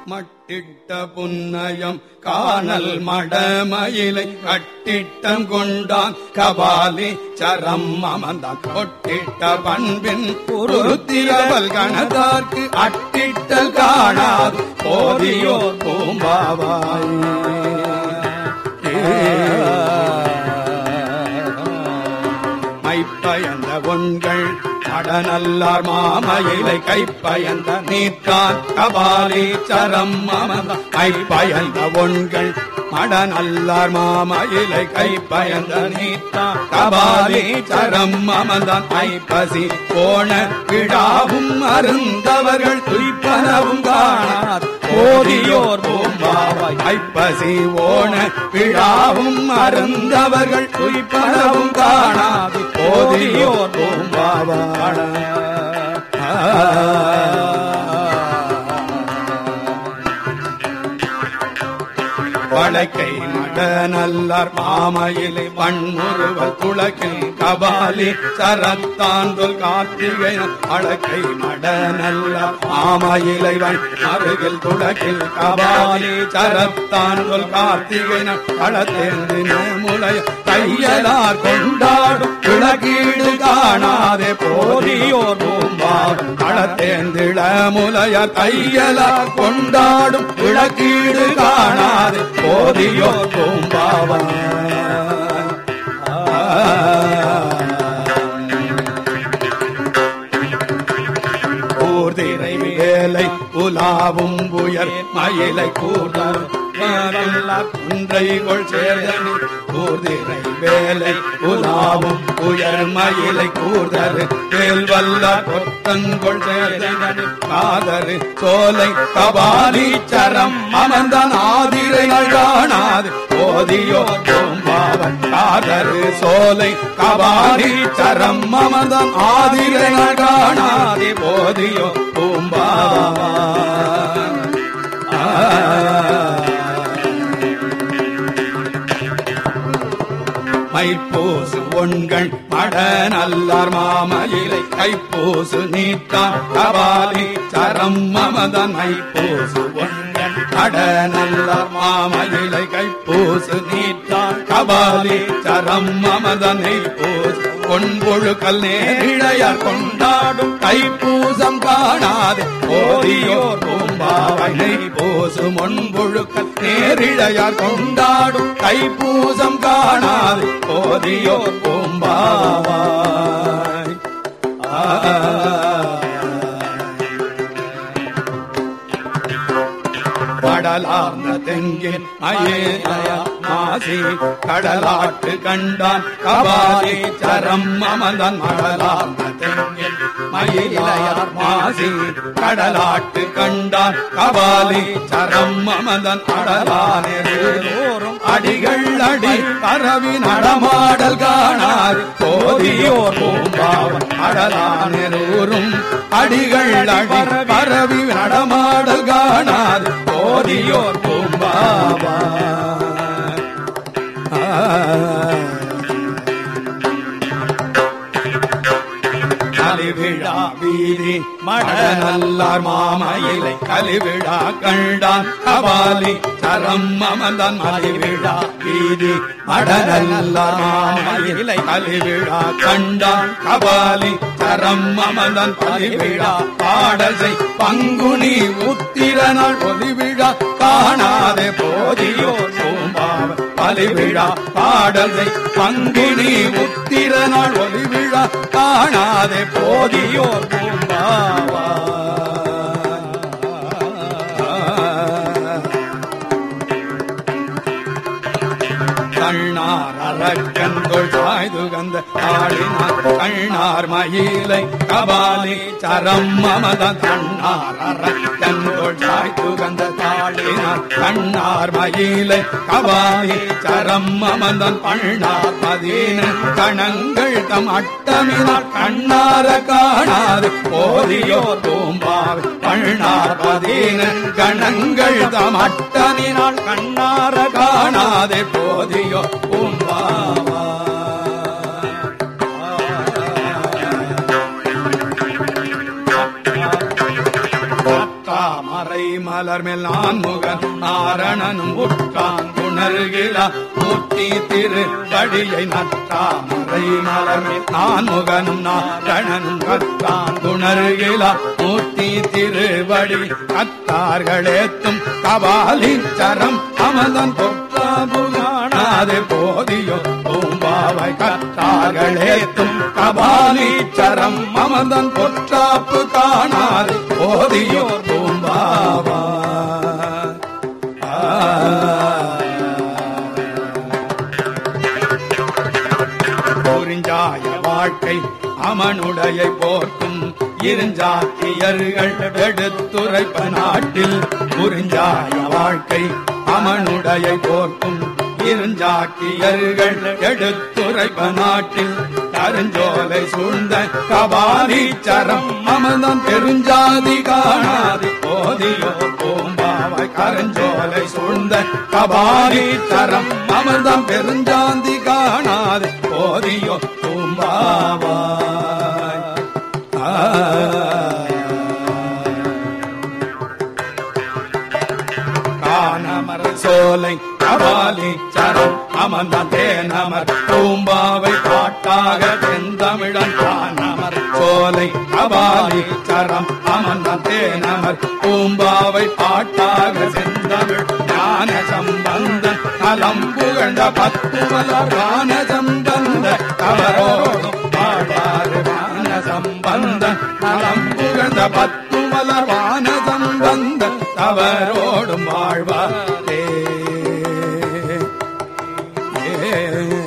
மட்டிட்ட புன்னயம் காணல் மடமயிலை கட்டிட்டம் கொண்டான் கபாலி சரம் அமர்ந்தான் கொட்டிட்ட பண்பின் பொருத்திரவல் கணதார்க்கு அட்டிட்டல் காணாது போதியோர் பூம்பாவாய் மைப்பயந்த ஒன்கள் அடநல்லார் மாமயிலை கைப்பயந்த நீத்தான் கபாலி சரம் அமர்ந்த மைப்பயந்த ஒன்கள் மடநல்லார் மாமயிலை கைப்பயந்த நீத்தான் கபாலி சரம் அமர்ந்தான் ஐப்பசி போன விழாவும் அருந்தவர்கள் துய்ப்பனவும் காணார் ஓதியோர் பூம்பாவாய் ஐப்பசி ஓண விழாவும் அருந்தவர்கள் துய்ப்பனவும் காணாது ஓதியோர் பூம்பாவாய் வழக்கை மட நல்லார் மாமயிலை வன்முறுவல் துளக்கில் கபாலி சரத்தாந்தொல் கார்த்திகை வழக்கை மட நல்லார் மாமயிலை வன் அருகில் துளக்கில் கபாலி சரத்தாந்தொல் கார்த்திகை களத்தேந்து முளைய கையலார் கொண்டாடும் விளக்கீடு காணாதே போதியோர் பூம்பார் களத்தேந்திள முலைய கையலார் கொண்டாடும் விளக்கீடு காணாதே போதியோர் பூம்பாவன் கூர்திரை வேலை உலாவும் உயர் மயிலை கூடல் குன்றைகள் சேர்தனி கூர்திரை வேலை உலாவும் உயர் மயிலை கூர்தரு வேல் வல்ல கொத்தங்கொள் சேர்தனி காதரு சோலை கபாலி சரம் அமர்ந்தான் ஆதிரை காணாது போதியோ பூம்பாவன் காதரு சோலை கபாலி சரம் அமர்ந்தான் ஆதிரை காணாது போதியோ பூம்பாவன் மைப்பூசு ஒண்கள் மட நல்லார் மாமயிலை கைப்பூசு நீத்தான் கபாலி சரம் மமதன் மைப்பூசு ஒண்கள் மட நல்லார் மாமயிலை கைப்பூசு நீத்தான் கபாலி சரம் மமதன் மைப்பூசு பொன்பொழுக்கல் நேரிழையார் கொண்டாடும் தைப்பூசம் காணாது ஓதியோர் பூம்பாவை பூசு முன்பொழுக்கல் நேரிழையார் கொண்டாடும் தைப்பூசம் காணாது ஓதியோர் பூம்பாவாய் ஆ கடலார்ந்த தெங்கின் அயேலய மாசி கடலாட்டு கண்டான் கபாலி சரம் மமதன் மடலார்ந்த தெங்கின் மயிலையார் மாசி கடலாட்டு கண்டான் கபாலி சரம் மமதன் அடலானோரும் அடிகள் அடி பரவி நடமாடல் காணார் போதியோர் பூம்பாவன் அடலானூரும் அடிகள் அடி பரவி நடமாடல் காணார் போதியோர் பூம்பாவா கலிவிழா வீதி மடநல்லார் மாமயிலை கலிவிழா கண்டான் கபாலி சரம் மமதன் மலிவிழா வீதி மடநல்லார் மாமயிலை கலிவிழா கண்டான் கபாலி சரம் மமதன் பலிவிழா பாடசை பங்குனி உத்திரனாள் பொலிவிழா காணாதே போதியோர் பூம்பாவ பலிவிழா பாடலை பங்குனி உத்திரனாள் ஒலிவிழா காணாதே போதியோர் பூம்பாவா கண்ணார் அரக்கன்கொள் சாய்துகந்த ஆடினார் கண்ணார் மயிலை கபாலி சரம் மமத கண்ணார் அரக்கன்கொள் சாய்துகந்த தாளினார் கண்ணார் மயிலை கபாலி சரம் மமதன் பண்ணார் பதின கணங்கள் தம் அட்டமினார் கண்ணார காணாது போதியோர் பூம்பாவை பண்ணார் பதின கணங்கள் தம் அட்டனினால் கண்ணார காணாதே போதியோ பூம்பாவா தாமரை மலர்மேல் நான் முகன் நாரணனும் உற்றான் உணர்கிலா மூர்த்தி திரு படியை நற்றாமரை மலர்மேல் நான் முகனும் நாரணனும் கத்தான் உணர்கிலா மூர்த்தி திருவடி கத்தார்களேத்தும் கபாலி சரம் அமதன் பொற்றாபுகாணாதே போதியோ பூம்பாவை கத்தார்களேத்தும் கபாலி சரம் அமதன் பொற்றாப்பு காணாதே போதியோ பூம்பாவா புரிஞ்சாய வாழ்க்கை அமனுடைய போர்க்கும் இருஞ்சாத்தியர்கள் எடுத்துரைப்ப நாட்டில் புரிஞ்சாய வாழ்க்கை அமனுடைய போர்க்கும் இருஞ்சாக்கியர்கள் எடுத்துரைப்ப நாட்டில் கருஞ்சோலை சூழ்ந்த கபாலீச்சரம் அமர்ந்தம் பெருஞ்சாதி காணாதி போதியோ பூம்பாவை கருஞ்சோலை சூழ்ந்த கபாலீச்சரம் அமர்ந்தம் பெருஞ்சாந்தி காணாது போதியோ பூம்பாவாய் ஆ காணமர சோலை கபாலி சரம் அமர்ந்த தேனமர் பூம்பாவை பாட்டாக தெந்தமிழன் காணமர் சோலை கபாலி சரம் அமர்ந்த தேனமர் பூம்பாவை பாட்டாக செந்தமிழ் ஞான சம்பந்த நலம் புகழ்ந்த பத்து மலர் கான சம்பந்த கவரோடும் பாடாறு வான சம்பந்த நலம் புகழ்ந்த பத்து மலர் வான சம்பந்த தவறோடும் வாழ்வாரே ஏ